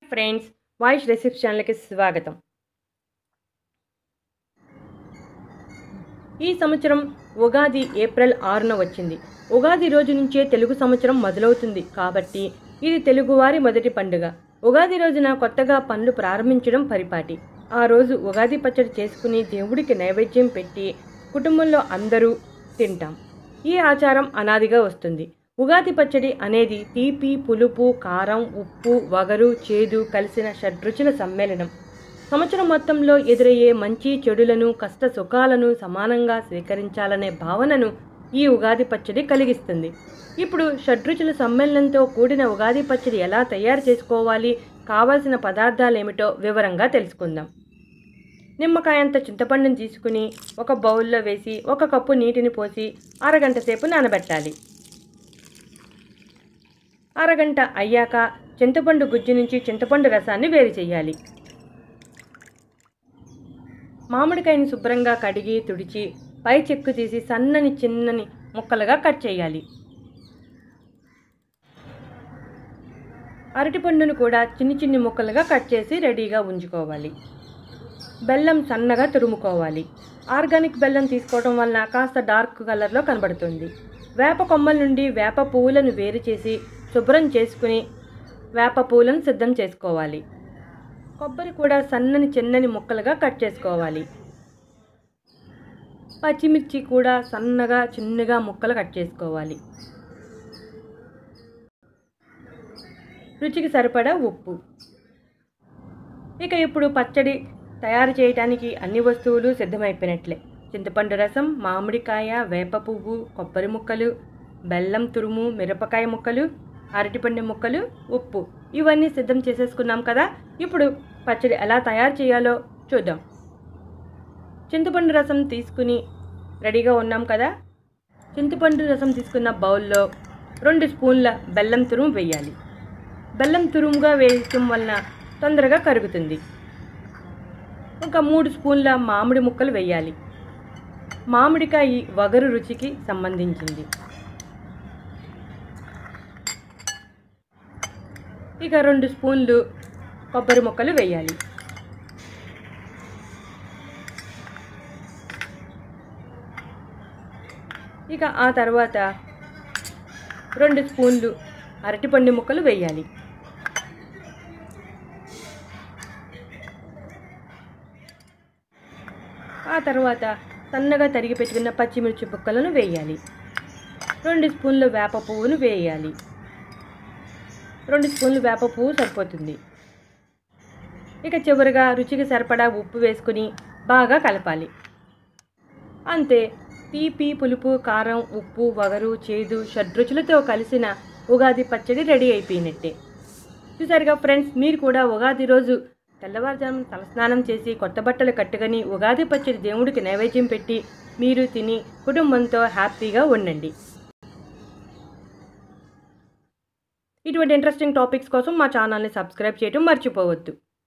friends voice recipes ఛానల్కి స్వాగతం ఈ సంవత్సరం ఉగాది ఏప్రిల్ ఆరున వచ్చింది ఉగాది రోజు నుంచే తెలుగు సంవత్సరం మొదలవుతుంది కాబట్టి ఇది తెలుగువారి మొదటి పండుగ ఉగాది రోజున కొత్తగా పనులు ప్రారంభించడం పరిపాటి ఆ రోజు ఉగాది పచ్చడి చేసుకుని దేవుడికి నైవేద్యం పెట్టి కుటుంబంలో అందరూ తింటాం ఈ ఆచారం అనాదిగా వస్తుంది ఉగాది పచ్చడి అనేది తీపి పులుపు కారం ఉప్పు వగరు చేదు కలిసిన షడ్రుచుల సమ్మేళనం సంవత్సరం మొత్తంలో ఎదురయ్యే మంచి చెడులను కష్ట సుఖాలను సమానంగా స్వీకరించాలనే భావనను ఈ ఉగాది పచ్చడి కలిగిస్తుంది ఇప్పుడు షడ్రుచుల సమ్మేళనంతో కూడిన ఉగాది పచ్చడి ఎలా తయారు చేసుకోవాలి కావాల్సిన పదార్థాలేమిటో వివరంగా తెలుసుకుందాం నిమ్మకాయంత చింతపండుని తీసుకుని ఒక బౌల్లో వేసి ఒక కప్పు నీటిని పోసి అరగంట సేపు నానబెట్టాలి అరగంట అయ్యాక చింతపండు గుజ్జు నుంచి చింతపండు రసాన్ని వేరు చేయాలి మామిడికాయని శుభ్రంగా కడిగి తుడిచి పై చెక్కు తీసి సన్నని చిన్నని ముక్కలుగా కట్ చేయాలి అరటిపండును కూడా చిన్ని చిన్ని ముక్కలుగా కట్ చేసి రెడీగా ఉంచుకోవాలి బెల్లం సన్నగా తురుముకోవాలి ఆర్గానిక్ బెల్లం తీసుకోవడం వలన కాస్త డార్క్ కలర్లో కనబడుతుంది వేప కొమ్మల నుండి వేప పువ్వులను వేరు చేసి శుభ్రం చేసుకుని వేప పువ్వులను సిద్ధం చేసుకోవాలి కొబ్బరి కూడా సన్నని చిన్నని ముక్కలుగా కట్ చేసుకోవాలి పచ్చిమిర్చి కూడా సన్నగా చిన్నగా ముక్కలు కట్ చేసుకోవాలి రుచికి సరిపడా ఉప్పు ఇక ఇప్పుడు పచ్చడి తయారు చేయడానికి అన్ని వస్తువులు సిద్ధమైపోయినట్లే చింతపండు రసం మామిడికాయ వేప పువ్వు కొబ్బరి ముక్కలు బెల్లం తురుము మిరపకాయ ముక్కలు అరటిపండు ముక్కలు ఉప్పు ఇవన్నీ సిద్ధం చేసేసుకున్నాం కదా ఇప్పుడు పచ్చడి ఎలా తయారు చేయాలో చూద్దాం చింతపండు రసం తీసుకుని రెడీగా ఉన్నాం కదా చింతపండు రసం తీసుకున్న బౌల్లో రెండు స్పూన్ల బెల్లం తురుము వేయాలి బెల్లం తురుముగా వేయటం వలన తొందరగా కరుగుతుంది ఒక మూడు స్పూన్ల మామిడి ముక్కలు వేయాలి మామిడికాయ వగరు రుచికి సంబంధించింది ఇక రెండు స్పూన్లు కొబ్బరి ముక్కలు వేయాలి ఇక ఆ తర్వాత రెండు స్పూన్లు అరటిపండు ముక్కలు వేయాలి ఆ తర్వాత సన్నగా తరిగి పెట్టుకున్న పచ్చిమిర్చి ముక్కలను వేయాలి రెండు స్పూన్లు వేప పువ్వును వేయాలి రెండు స్పూన్లు వేప పువ్వు సరిపోతుంది ఇక చివరిగా రుచికి సరిపడా ఉప్పు వేసుకుని బాగా కలపాలి అంతే తీపి పులుపు కారం ఉప్పు వగరు చేదు షడ్రుచులతో కలిసిన ఉగాది పచ్చడి రెడీ అయిపోయినట్టే చూసారుగా ఫ్రెండ్స్ మీరు కూడా ఉగాది రోజు తెల్లవారుజామున తలస్నానం చేసి కొత్త బట్టలు కట్టుకొని ఉగాది పచ్చడి దేవుడికి నైవేద్యం పెట్టి మీరు తిని కుటుంబంతో హ్యాపీగా ఉండండి ఇటువంటి ఇంట్రెస్టింగ్ టాపిక్స్ కోసం మా ఛానల్ని సబ్స్క్రైబ్ చేయడం మర్చిపోవద్దు